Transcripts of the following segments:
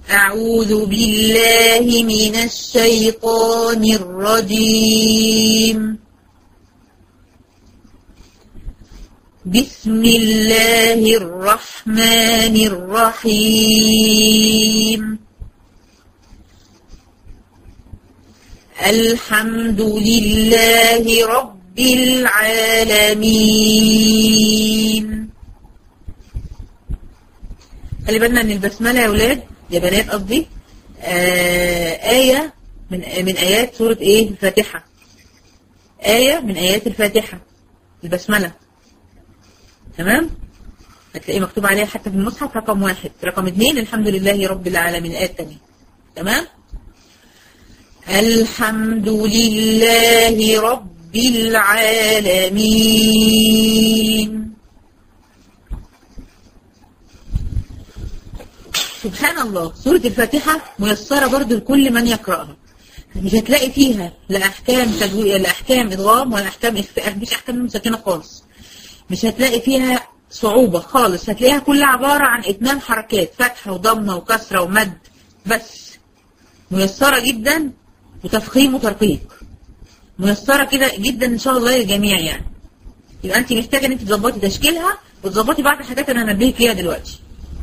أعوذ بالله من الشيطان الرجيم بسم الله الرحمن الرحيم الحمد لله رب العالمين خلي بالنا ان البسمله يا ولاد يا بنات قصدي آه آية من من آيات سورة إيه الفاتحة آية من آيات الفاتحة البسملة تمام هتلاقيه مكتوب عليها حتى في المصحف رقم واحد رقم اثنين الحمد لله رب العالمين الآية الثانية تمام الحمد لله رب العالمين سبحان الله سورة الفاتحة ميسرة برضو لكل من يقرأها مش هتلاقي فيها لا أحكام تجوية لا أحكام إضغام ولا أحكام إخفاء مش أحكام مسكنة خالص مش هتلاقي فيها صعوبة خالص هتلاقيها كلها عبارة عن إتمام حركات فتحة وضمة وكسرة ومد بس ميسرة جدا وتفخيم وترقيق ميسرة كده جدا إن شاء الله للجميع يعني يبقى أنت محتاجة إن أنت تظبطي تشكيلها وتظبطي بعض الحاجات اللي أنا هنبهك فيها دلوقتي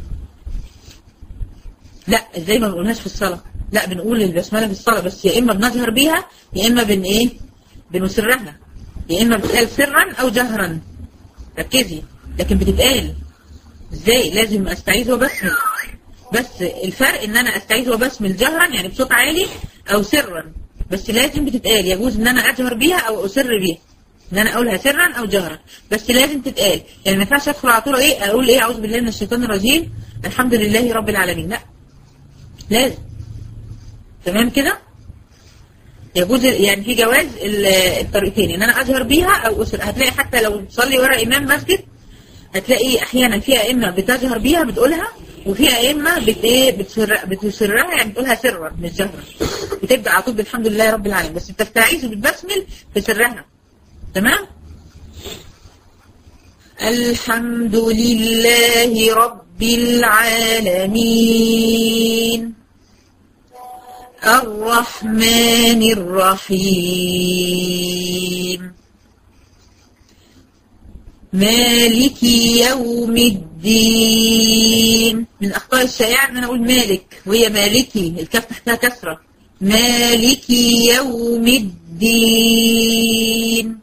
لا ازاي ما بنقولهاش في الصلاة لا بنقول البسملة في الصلاة بس يا اما بنجهر بيها يا اما بن ايه بنسرها يا اما بتتقال سرا او جهرا ركزي لكن بتتقال ازاي لازم استعيذ وبسمل بس الفرق ان انا استعيذ وبسمل جهرا يعني بصوت عالي او سرا بس لازم بتتقال يجوز ان انا اجهر بيها او اسر بيها ان انا اقولها سرا او جهرا بس لازم تتقال يعني ما ينفعش ادخل على طول ايه اقول ايه اعوذ بالله من الشيطان الرجيم الحمد لله رب العالمين لا لازم تمام كده يجوز يعني في جواز الطريقتين ان انا اجهر بيها او اسر هتلاقي حتى لو تصلي ورا امام مسجد هتلاقي احيانا في ائمه بتجهر بيها بتقولها وفي ائمه بت ايه بتسر بتسرها يعني بتقولها سرا مش جهرا بتبدا على طول بالحمد لله رب العالمين بس بتستعيذ وبتبسمل في سرها تمام الحمد لله رب العالمين الرحمن الرحيم مالك يوم الدين من أخطاء الشائعة أن أنا أقول مالك وهي مالكي الكاف تحتها كسرة مالك يوم الدين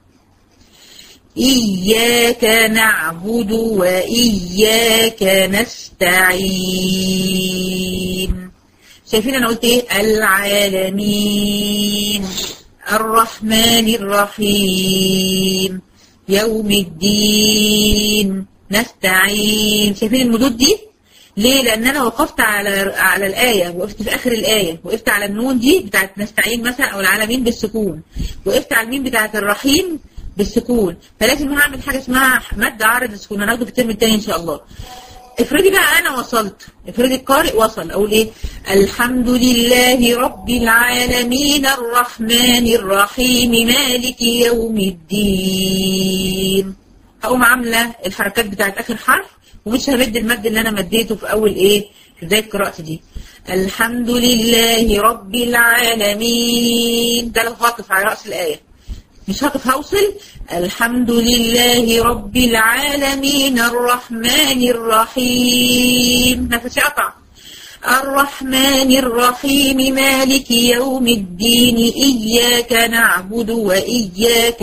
إياك نعبد وإياك نستعين شايفين أنا قلت إيه العالمين الرحمن الرحيم يوم الدين نستعين شايفين المدود دي ليه لأن أنا وقفت على على الآية وقفت في آخر الآية وقفت على النون دي بتاعت نستعين مثلا أو العالمين بالسكون وقفت على الميم بتاعت الرحيم بالسكون فلازم هعمل حاجة اسمها مد عارض السكون هناخده في الترم الثاني إن شاء الله افرضي بقى انا وصلت افرضي القارئ وصل اقول ايه الحمد لله رب العالمين الرحمن الرحيم مالك يوم الدين هقوم عامله الحركات بتاعت اخر حرف ومش همد المد اللي انا مديته في اول ايه في بدايه قراءتي دي الحمد لله رب العالمين ده لو هقف على راس الايه مش هقف هوصل الحمد لله رب العالمين الرحمن الرحيم نفسي قطع الرحمن الرحيم مالك يوم الدين إياك نعبد وإياك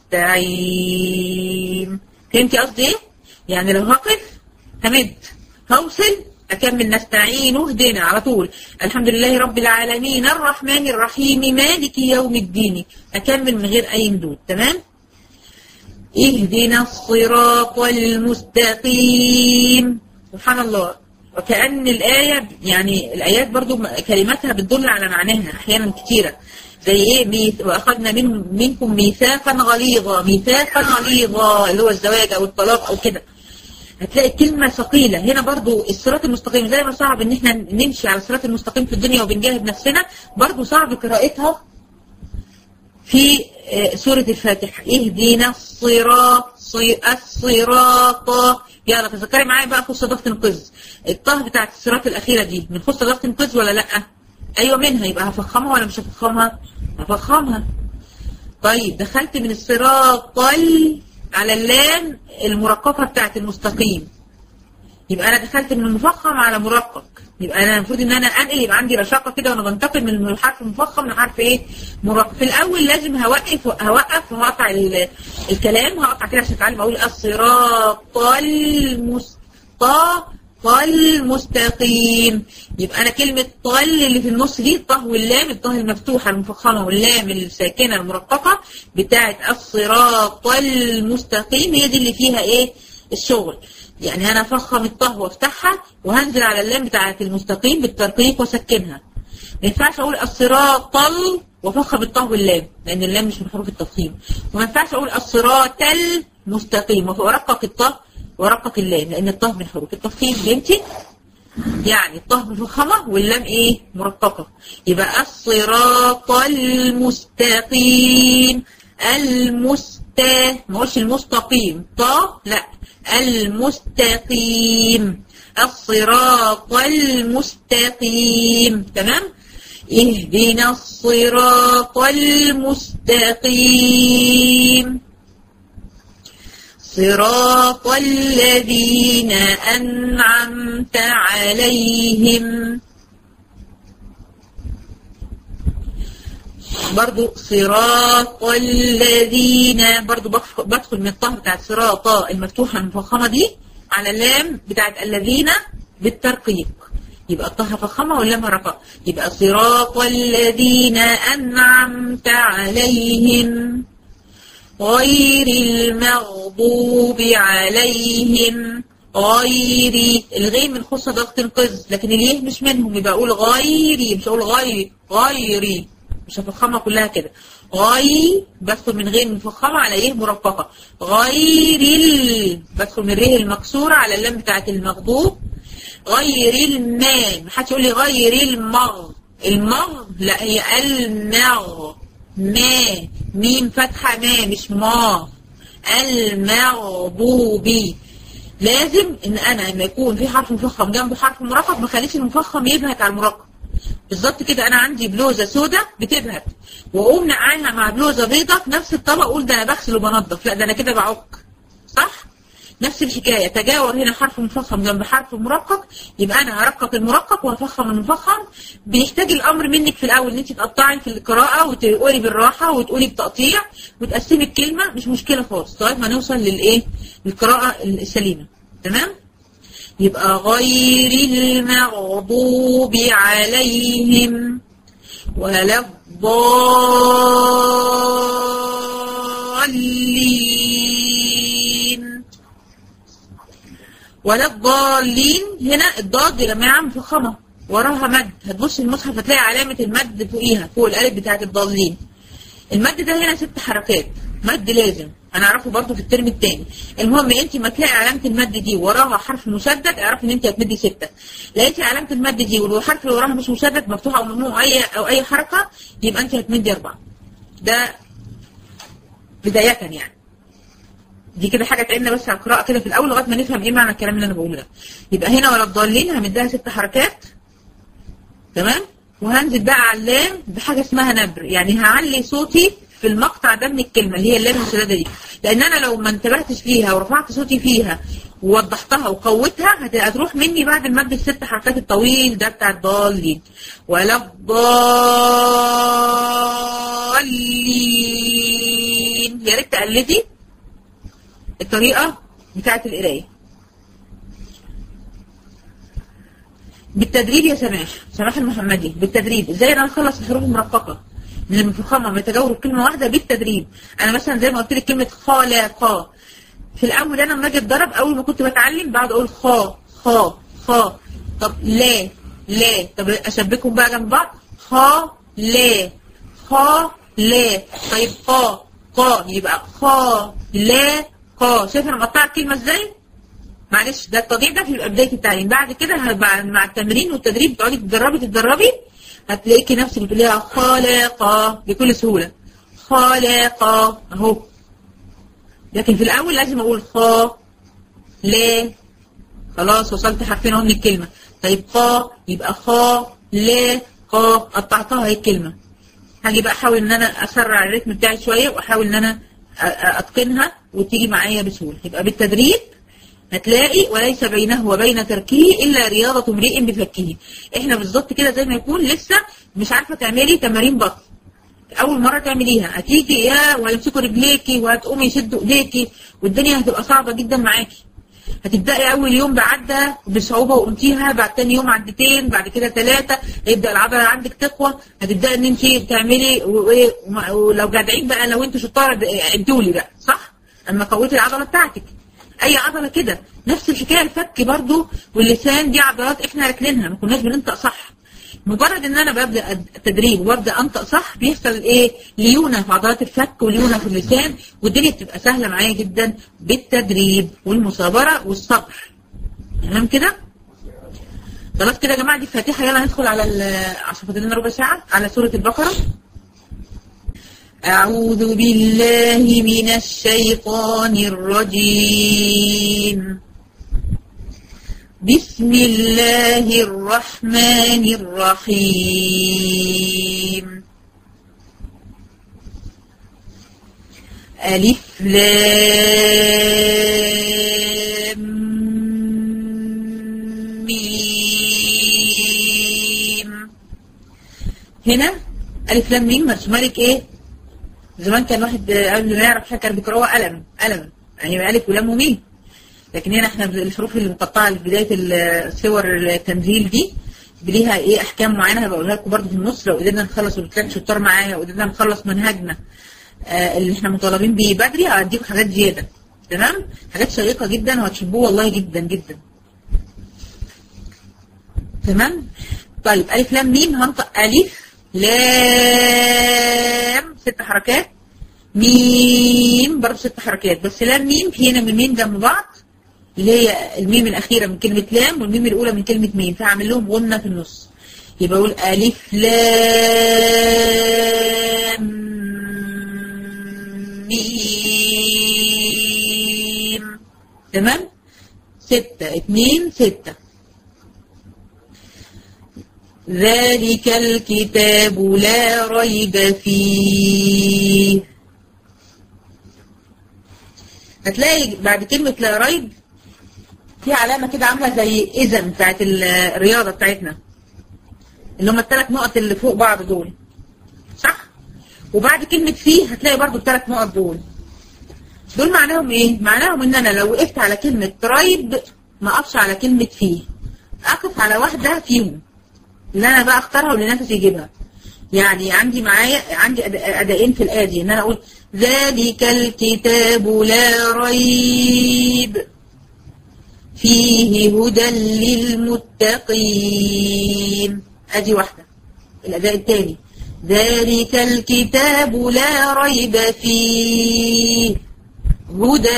نستعين فهمتي قصدي ايه؟ يعني لو هقف همد هوصل أكمل نستعين اهدنا على طول الحمد لله رب العالمين الرحمن الرحيم مالك يوم الدين أكمل من غير أي مدود تمام اهدنا الصراط المستقيم سبحان الله وكأن الآية يعني الآيات برضو كلماتها بتدل على معناها أحيانا كتيرة زي ايه ميث واخذنا من منكم ميثاقا غليظا ميثاقا غليظا اللي هو الزواج او الطلاق او كده هتلاقي كلمة ثقيلة هنا برضو الصراط المستقيم زي ما صعب ان احنا نمشي على الصراط المستقيم في الدنيا وبنجاهد نفسنا برضو صعب قراءتها في سورة الفاتحة اهدنا الصراط الصراط يلا تذكري معايا بقى خص ضغط القز الطه بتاعت الصراط الأخيرة دي من خص ضغط القز ولا لأ أيوة منها يبقى هفخمها ولا مش هفخمها هفخمها طيب دخلت من الصراط على اللام المرققة بتاعت المستقيم يبقى انا دخلت من المفخم على مرقق يبقى انا المفروض ان انا انقل يبقى عندي رشاقه كده وانا بنتقل من الحرف المفخم لحرف ايه مرقق في الاول لازم هوقف هوقف وهقطع الكلام هقطع كده عشان اتعلم اقول الصراط المستقيم المستقيم يبقى انا كلمة طل اللي في النص دي الطه واللام الطه المفتوحة المفخمة واللام الساكنة المرققة بتاعت الصراط المستقيم هي دي اللي فيها ايه الشغل يعني انا افخم الطه وافتحها وهنزل على اللام بتاعت المستقيم بالترقيق واسكنها ما ينفعش اقول الصراط وافخم الطه واللام لان اللام مش من حروف التفخيم وما ينفعش اقول الصراط المستقيم وارقق الطه ورقق اللام لان الطه من حروف التفخيم فهمتي يعني الطه مفخمه واللام ايه مرققه يبقى الصراط المستقيم المست ما اقولش المستقيم طا لا المستقيم الصراط المستقيم تمام اهدنا الصراط المستقيم صراط الذين أنعمت عليهم برضو صراط الذين برضو بدخل من الطه بتاعت صراط المفتوحة المفخمة دي على اللام بتاعت الذين بالترقيق يبقى الطه فخمة واللام رقة يبقى صراط الذين أنعمت عليهم غير المغضوب عليهم غيري الغين من خصة ضغط القز لكن اليه مش منهم يبقى اقول غيري مش اقول غيري غيري مش هفخمها كلها كده غي بدخل من غير مفخمة على ايه مرققة غير ال بدخل من ريه المكسورة على اللام بتاعت المغضوب غير الماء محدش يقول لي غير المغ المغ لا هي المغ ما ميم فتحة ما مش ما المغضوب لازم ان انا لما يكون في حرف مفخم جنبه حرف مرقق ما خليش المفخم يبهت على المرقق بالظبط كده انا عندي بلوزه سودة بتبهت واقوم نقعها مع بلوزه بيضة في نفس الطبق اقول ده انا بغسل وبنضف لا ده انا كده بعك صح نفس الحكايه تجاور هنا حرف مفخم جنب حرف مرقق يبقى انا هرقق المرقق وهفخم المفخم بيحتاج الامر منك في الاول ان انت تقطعي في القراءه وتقولي بالراحه وتقولي بتقطيع وتقسمي الكلمه مش مشكله خالص لغايه ما نوصل للايه للقراءه السليمه تمام يبقى غير المغضوب عليهم ولا الضالين ولا الضالين هنا الضاد يا جماعه مفخمه وراها مد هتبص المصحف هتلاقي علامه المد فوقيها فوق الالف بتاعت الضالين المد ده هنا ست حركات مد لازم هنعرفه برضه في الترم الثاني المهم انت ما تلاقي علامه المد دي وراها حرف مشدد اعرفي ان انت هتمدي سته لقيتي علامه المد دي والحرف اللي وراها مش مشدد مفتوح او ممنوع اي او اي حركه يبقى انت هتمدي اربعه ده بدايه يعني دي كده حاجه تعيننا بس على القراءه كده في الاول لغايه ما نفهم ايه معنى الكلام اللي انا بقوله ده يبقى هنا ولا الضالين همدها ست حركات تمام وهنزل بقى على اللام بحاجه اسمها نبر يعني هعلي صوتي في المقطع ده من الكلمة اللي هي اللام المشددة دي لأن أنا لو ما انتبهتش فيها ورفعت صوتي فيها ووضحتها وقوتها هتروح مني بعد المد الست حركات الطويل ده بتاع الضالين ولا الضالين يا ريت تقلدي الطريقة بتاعت القراية بالتدريب يا سماح سماح المحمدي بالتدريب ازاي انا اخلص الحروف المرققه من المفخمه من تجاور كلمه واحده بالتدريب انا مثلا زي ما قلت لك كلمه خالق في الاول انا لما اجي اتدرب اول ما كنت بتعلم بقعد اقول خا خا خا طب لا لا طب اشبكهم بقى جنب بعض خا لا خا لا طيب قا قا يبقى خا لا قا شايف انا مقطعه الكلمه ازاي معلش ده التضييع ده في بدايه التعليم بعد كده مع التمرين والتدريب تقعدي تتدربي تتدربي هتلاقي نفسك بتقوليها خالقة بكل سهولة خالقة اهو لكن في الاول لازم اقول خا لا خلاص وصلت حرفين اهو من الكلمه طيب خا يبقى خا لا قا قطعتها هي الكلمه هاجي بقى احاول ان انا اسرع الريتم بتاعي شويه واحاول ان انا اتقنها وتيجي معايا بسهوله يبقى بالتدريب هتلاقي وليس بينه وبين تركه الا رياضه امرئ بفكه احنا بالظبط كده زي ما يكون لسه مش عارفه تعملي تمارين بطن اول مره تعمليها هتيجي يا ويمسكوا رجليكي وهتقومي يشدوا ايديكي والدنيا هتبقى صعبه جدا معاكي هتبداي اول يوم بعدة بصعوبه وقمتيها بعد تاني يوم عدتين بعد كده ثلاثه يبدا العضله عندك تقوى هتبداي ان انت تعملي ولو جدعين بقى لو انت شطاره ادوا لي بقى صح اما قويتي العضله بتاعتك اي عضله كده نفس الحكايه الفك برضو واللسان دي عضلات احنا راكنينها ما كناش بننطق صح مجرد ان انا ببدا التدريب وابدا انطق صح بيحصل ايه ليونه في عضلات الفك وليونه في اللسان والدنيا بتبقى سهله معايا جدا بالتدريب والمثابره والصبر تمام كده خلاص كده يا جماعه دي فاتحه يلا ندخل على عشان فاضل لنا ربع ساعه على سوره البقره أعوذ بالله من الشيطان الرجيم بسم الله الرحمن الرحيم ألف لام ميم هنا ألف لام ميم مرسومة لك إيه؟ زمان كان واحد قبل ما يعرف حاجة كان بيقراها قلم قلم يعني ألف ولام وميم لكن هنا احنا الحروف المقطعه في بدايه صور التنزيل دي ليها ايه احكام معينه هبقولها لكم برضه في النص لو قدرنا نخلص والكلام شطار معايا وقدرنا نخلص منهجنا آه اللي احنا مطالبين بيه بدري هديكم حاجات زياده تمام حاجات شيقه جدا وهتحبوه والله جدا جدا تمام طيب الف لام ميم هنطق الف لام ست حركات ميم برضه ست حركات بس لام ميم في هنا ميمين جنب بعض اللي هي الميم الأخيرة من كلمة لام والميم الأولى من كلمة ميم فهعمل لهم غنة في النص يبقى أقول ألف لام ميم تمام ستة اتنين ستة ذلك الكتاب لا ريب فيه هتلاقي بعد كلمة لا ريب في علامة كده عاملة زي إذن بتاعت الرياضة بتاعتنا اللي هم الثلاث نقط اللي فوق بعض دول صح؟ وبعد كلمة فيه هتلاقي برضو الثلاث نقط دول دول معناهم ايه؟ معناهم ان انا لو وقفت على كلمة رايب ما اقفش على كلمة فيه اقف على واحدة فيهم اللي انا بقى اختارها واللي نفسي يجيبها يعني عندي معايا عندي ادائين في الآية دي ان انا اقول ذلك الكتاب لا ريب فيه هدى للمتقين ادي واحدة الاداء الثاني ذلك الكتاب لا ريب فيه هدى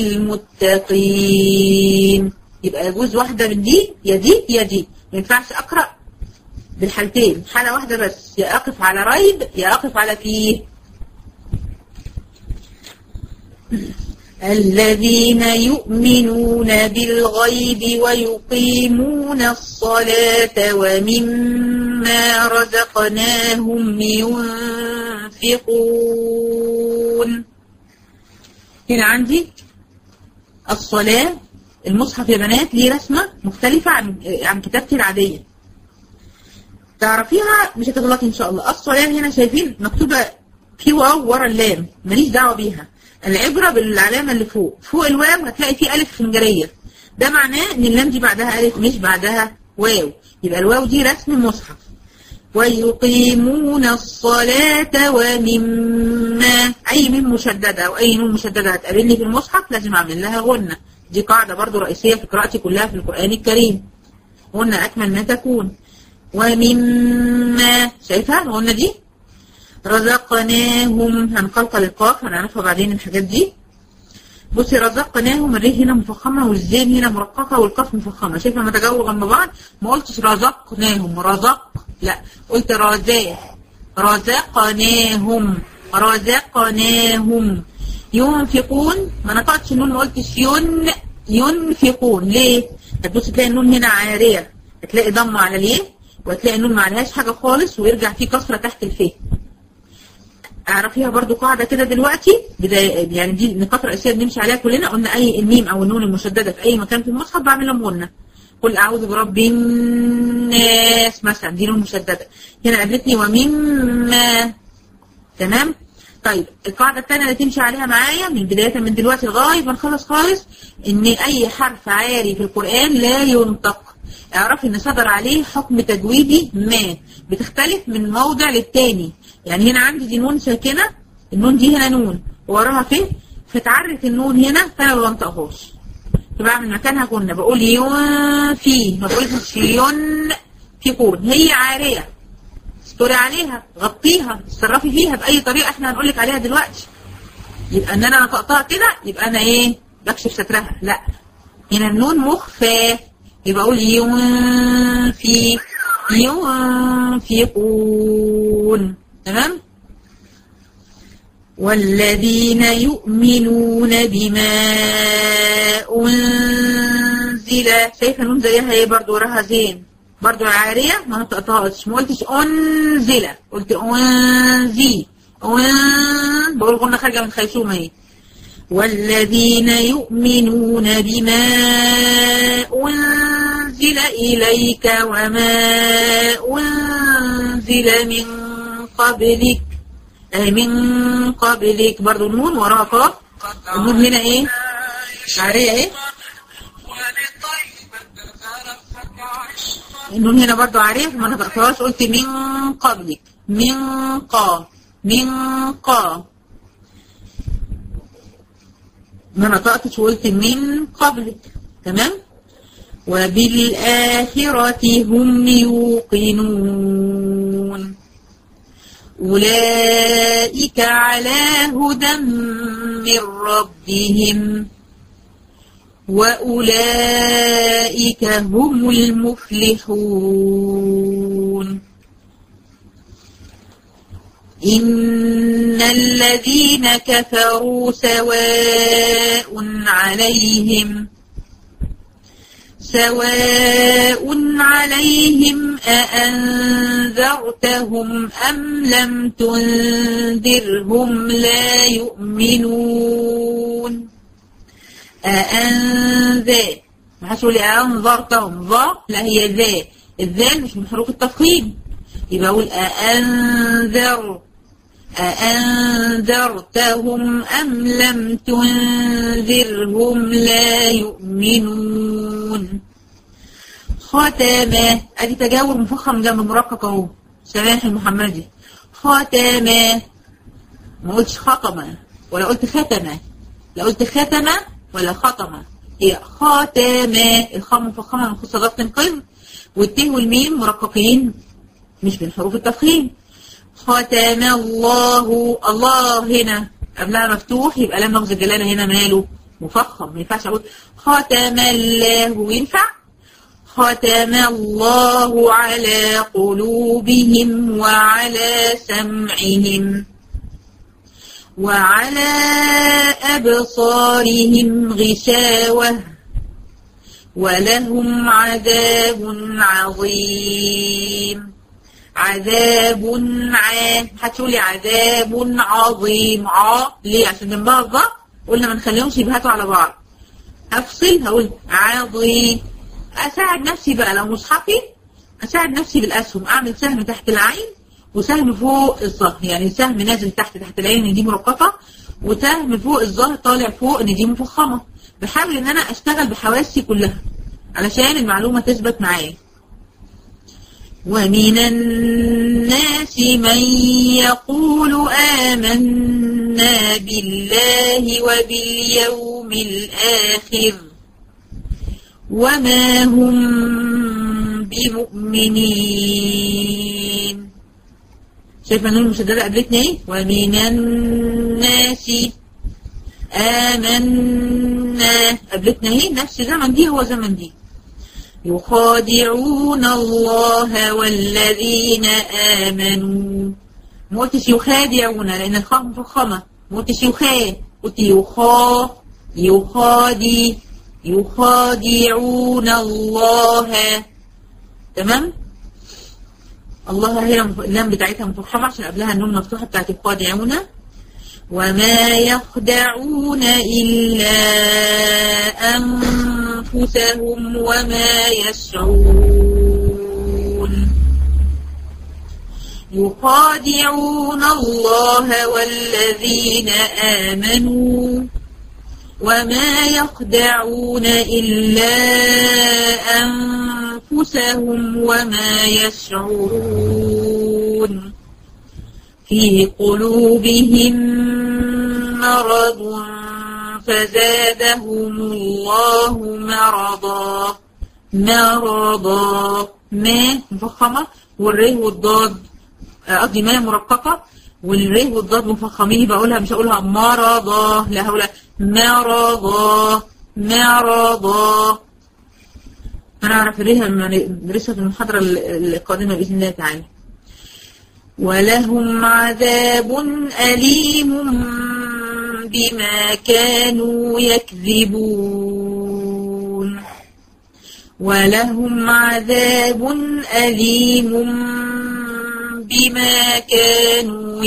للمتقين يبقى يجوز واحدة من دي يا دي يا دي ما ينفعش اقرأ بالحالتين حالة واحدة بس يا اقف على ريب يا اقف على فيه الذين يؤمنون بالغيب ويقيمون الصلاة ومما رزقناهم ينفقون هنا عندي الصلاة المصحف يا بنات ليه رسمة مختلفة عن عن كتابتي العادية تعرفيها مش هتغلطي ان شاء الله الصلاة هنا شايفين مكتوبة في واو ورا اللام ماليش دعوة بيها العبرة بالعلامة اللي فوق فوق الواو هتلاقي فيه ألف خنجرية ده معناه إن اللام دي بعدها ألف مش بعدها واو يبقى الواو دي رسم المصحف ويقيمون الصلاة ومما أي ميم مشددة أو أي نون مشددة هتقابلني في المصحف لازم أعمل لها غنة دي قاعدة برضو رئيسية في قراءتي كلها في القرآن الكريم غنة أكمل ما تكون ومما شايفها الغنة دي رزقناهم هنقلقل القاف هنعرفها بعدين الحاجات دي بصي رزقناهم الريه هنا مفخمة والزين هنا مرققة والقاف مفخمة شايفة لما تجاوب جنب بعض ما قلتش رزقناهم رزق لا قلت رزاق رزقناهم رزقناهم ينفقون ما نطقتش النون ما قلتش ين ينفقون ليه هتبص تلاقي النون هنا عارية هتلاقي ضمة على ليه وهتلاقي النون ما عليهاش حاجة خالص ويرجع فيه كسرة تحت الفيه اعرفيها برضو قاعدة كده دلوقتي بداية يعني دي النقاط الرئيسية بنمشي عليها كلنا قلنا اي الميم او النون المشددة في اي مكان في المصحف بعمل لهم غنة قل اعوذ برب الناس مثلا دي نون مشددة هنا قابلتني ومما تمام طيب القاعدة الثانية اللي تمشي عليها معايا من بداية من دلوقتي لغاية ما نخلص خالص ان اي حرف عاري في القرآن لا ينطق اعرفي ان صدر عليه حكم تجويدي ما بتختلف من موضع للتاني يعني هنا عندي دي نون ساكنة النون دي هنا نون وراها فين فتعرف النون هنا فانا ما بنطقهاش فبعمل مكانها كنا بقول يون في ما بقولش يون في كون هي عارية استوري عليها غطيها اتصرفي فيها بأي طريقة احنا هنقول لك عليها دلوقتي يبقى ان انا نطقتها كده يبقى انا ايه بكشف سترها لا هنا النون مخفاه يبقى اقول ينفي ينفقون تمام والذين يؤمنون بما أنزل شايفة نون زيها ايه برضو وراها زين برضو عارية ما نطقتهاش ما قلتش أنزل قلت أنزي أن بقول غنى خارجة من خيشومة اهي والذين يؤمنون بما أنزل إليك وما أنزل من قبلك أي من قبلك برضو النون وراها قاف النون هنا ايه عارية ايه النون هنا برضو عارية ما نطقتهاش قلت من قبلك من قا من قا ما نطقتش وقلت من قبلك تمام وبالآخرة هم يوقنون أولئك على هدى من ربهم وأولئك هم المفلحون إن الذين كفروا سواء عليهم سواء عليهم أأنذرتهم أم لم تنذرهم لا يؤمنون أأنذر ما حسوا لي أنذرتهم ظا لا هي ذا الذال مش من حروف التفخيم يبقى أقول أأنذر أأنذرتهم أم لم تنذرهم لا يؤمنون ختمة أدي تجاور مفخم جنب مرقق أهو سماح المحمدي ختمة ما قلتش خطمة ولا قلت ختمة لا قلت ختمة ولا خطمة هي خاتمة الخاء مفخمة من خصوص ضغط القلب والته والميم مرققين مش من حروف التفخيم ختم الله الله هنا قبلها مفتوح يبقى لما لفظ الجلاله هنا ماله مفخم ما ينفعش اقول ختم الله ينفع ختم الله على قلوبهم وعلى سمعهم وعلى أبصارهم غشاوة ولهم عذاب عظيم عذاب ع هتقولي عذاب عظيم ع ليه عشان جنبها الظا قلنا ما نخليهمش يبهتوا على بعض افصل هقول عظيم اساعد نفسي بقى لو مصحفي اساعد نفسي بالاسهم اعمل سهم تحت العين وسهم فوق الظهر يعني سهم نازل تحت تحت العين ان دي مرققه وسهم فوق الظهر طالع فوق ان دي مفخمه بحاول ان انا اشتغل بحواسي كلها علشان المعلومه تثبت معايا ومن الناس من يقول آمنا بالله وباليوم الآخر وما هم بمؤمنين شايف النون المشددة قبلتنا ايه ومن الناس آمنا قبلتنا ايه نفس زمن دي هو زمن دي يخادعون الله والذين آمنوا ما قلتش يخادعون لأن الخاء مفخمة ما قلتش يخاد قلت يخا يخادي يخادعون الله تمام الله هي اللام بتاعتها مفخمة عشان قبلها النون مفتوحة بتاعت يخادعون وما يخدعون إلا أنفسهم وما يشعرون يخادعون الله والذين آمنوا وما يخدعون إلا أنفسهم وما يشعرون في قلوبهم مرض فزادهم الله مرضا مرضا ما مفخمة والره والضاد قصدي ما مرققة والره والضاد مفخمين بقولها مش هقولها مرضا لا هقولها مرضا مرضا أنا أعرف الريه لما ندرسها في المحاضرة القادمة بإذن الله تعالى ولهم عذاب أليم بما كانوا يكذبون ولهم عذاب أليم بما كانوا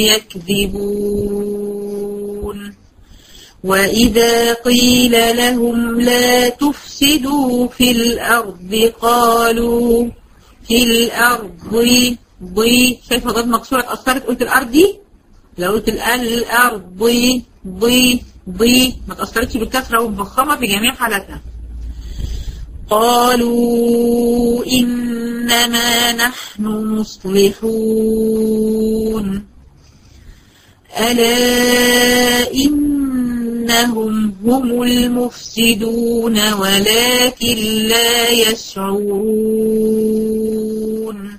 يكذبون وإذا قيل لهم لا تفسدوا في الأرض قالوا في الأرض ضي شايفة ضد مكسورة أثرت قلت الأرض دي لو قلت الأرض ضي ضي ضي ما تأثرتش بالكسرة ومفخمة في جميع حالاتها قالوا إنما نحن مصلحون ألا إنهم هم المفسدون ولكن لا يشعرون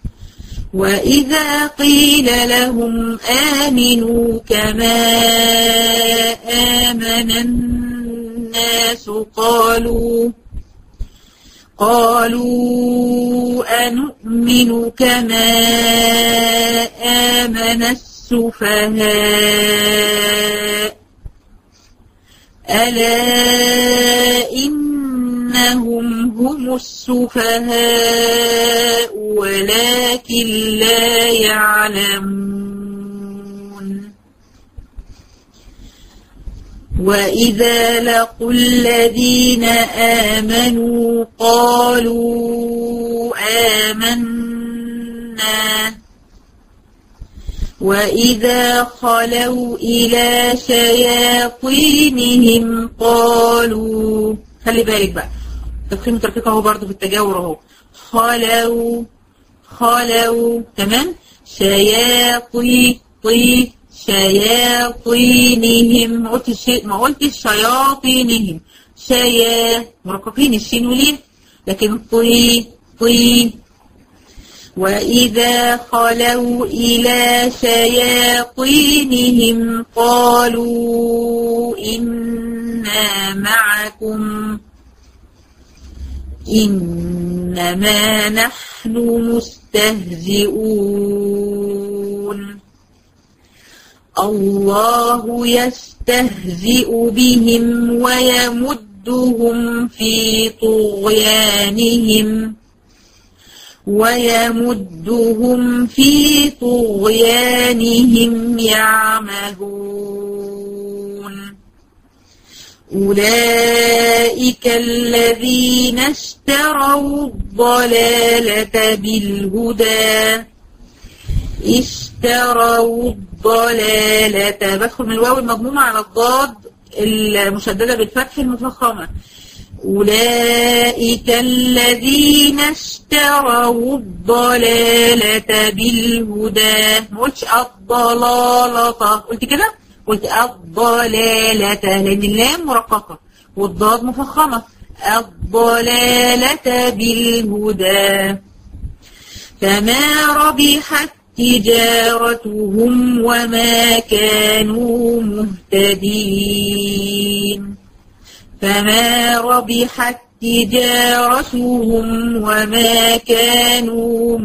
وإذا قيل لهم آمنوا كما آمن الناس قالوا قالوا أنؤمن كما آمن السفهاء ألا إنهم هم السفهاء ولكن لا يعلمون وإذا لقوا الذين آمنوا قالوا آمنا وإذا خلوا إلى شياطينهم قالوا خلي بالك بقى تفخيم تركيك اهو برضه في التجاور اهو خلوا خلوا تمام شياطي طي شياطينهم ما قلتش ما قلتش شياطينهم شيا مرققين الشين وليه لكن طي طي وإذا خلوا إلى شياطينهم قالوا إنا معكم إنما نحن مستهزئون الله يستهزئ بهم ويمدهم في طغيانهم ويمدهم في طغيانهم يعمهون أولئك الذين اشتروا الضلالة بالهدى اشتروا الضلالة بدخل من الواو المضمومة على الضاد المشددة بالفتح المفخمة أولئك الذين اشتروا الضلالة بالهدى ما قلتش الضلالة قلت كده قلت الضلالة لأن اللام مرققة والضاد مفخمة الضلالة بالهدى فما ربحت تجارتهم وما كانوا مهتدين فما ربحت تجارتهم وما كانوا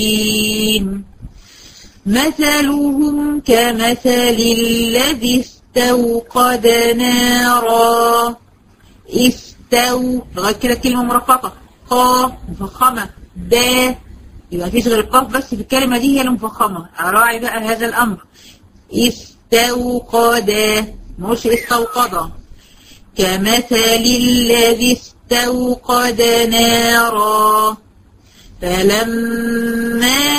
مهتدين مثلهم كمثل الذي استوقد نارا استو لغاية كده كلمة مرققة قا مفخمة دا يبقى مفيش غير القاف بس في الكلمة دي هي المفخمة أراعي بقى هذا الأمر استوقد ما هوش استوقد كمثل الذي استوقد نارا فلما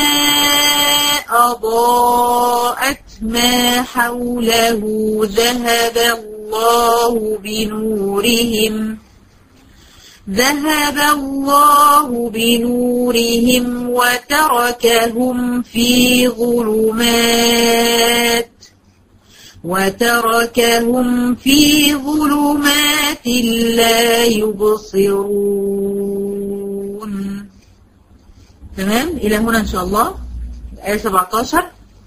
أضاءت ما حوله ذهب الله بنورهم ذهب الله بنورهم وتركهم في ظلمات وتركهم في ظلمات لا يبصرون تمام إلى هنا إن شاء الله آية 17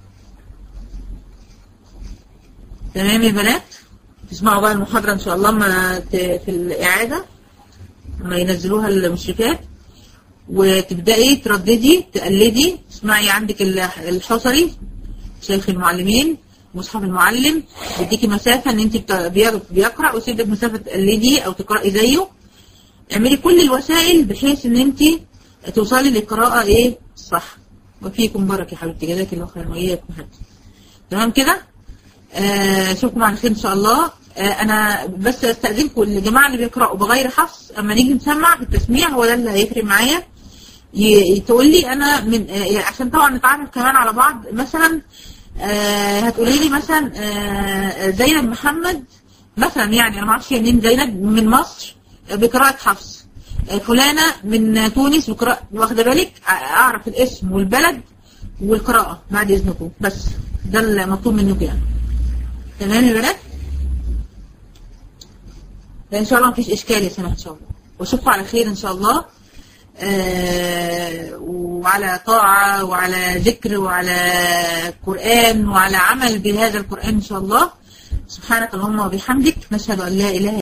تمام يا بنات تسمعوا بقى المحاضرة إن شاء الله ما ت... في الإعادة لما ينزلوها المشركات وتبدأي ترددي تقلدي تسمعي عندك الحصري شيخ المعلمين مصحف المعلم بيديكي مسافة ان انت بيقرأ وسيبك مسافة تقلدي او تقرأي زيه اعملي كل الوسائل بحيث ان انت توصلي للقراءة ايه صح وفيكم بركة يا حبيبتي جزاك الله خير وإياكم حبيبتي تمام كده آه اشوفكم على خير ان شاء الله آه انا بس استاذنكم الجماعه اللي بيقراوا بغير حفظ اما نيجي نسمع في التسميع هو ده اللي هيفرق معايا تقول لي انا من آه عشان طبعا نتعرف كمان على بعض مثلا آه هتقولي لي مثلا آه زينب محمد مثلا يعني انا ما اعرفش منين زينب من مصر بقراءه حفص آه فلانه من تونس بقراءه واخده بالك اعرف الاسم والبلد والقراءه بعد اذنكم بس ده المطلوب منكم يعني تمام يا بنات ان شاء الله مفيش اشكال يا سنه ان شاء الله واشوفكم على خير ان شاء الله آه وعلى طاعة وعلى ذكر وعلى قرآن وعلى عمل بهذا القرآن إن شاء الله سبحانك اللهم وبحمدك نشهد أن لا إله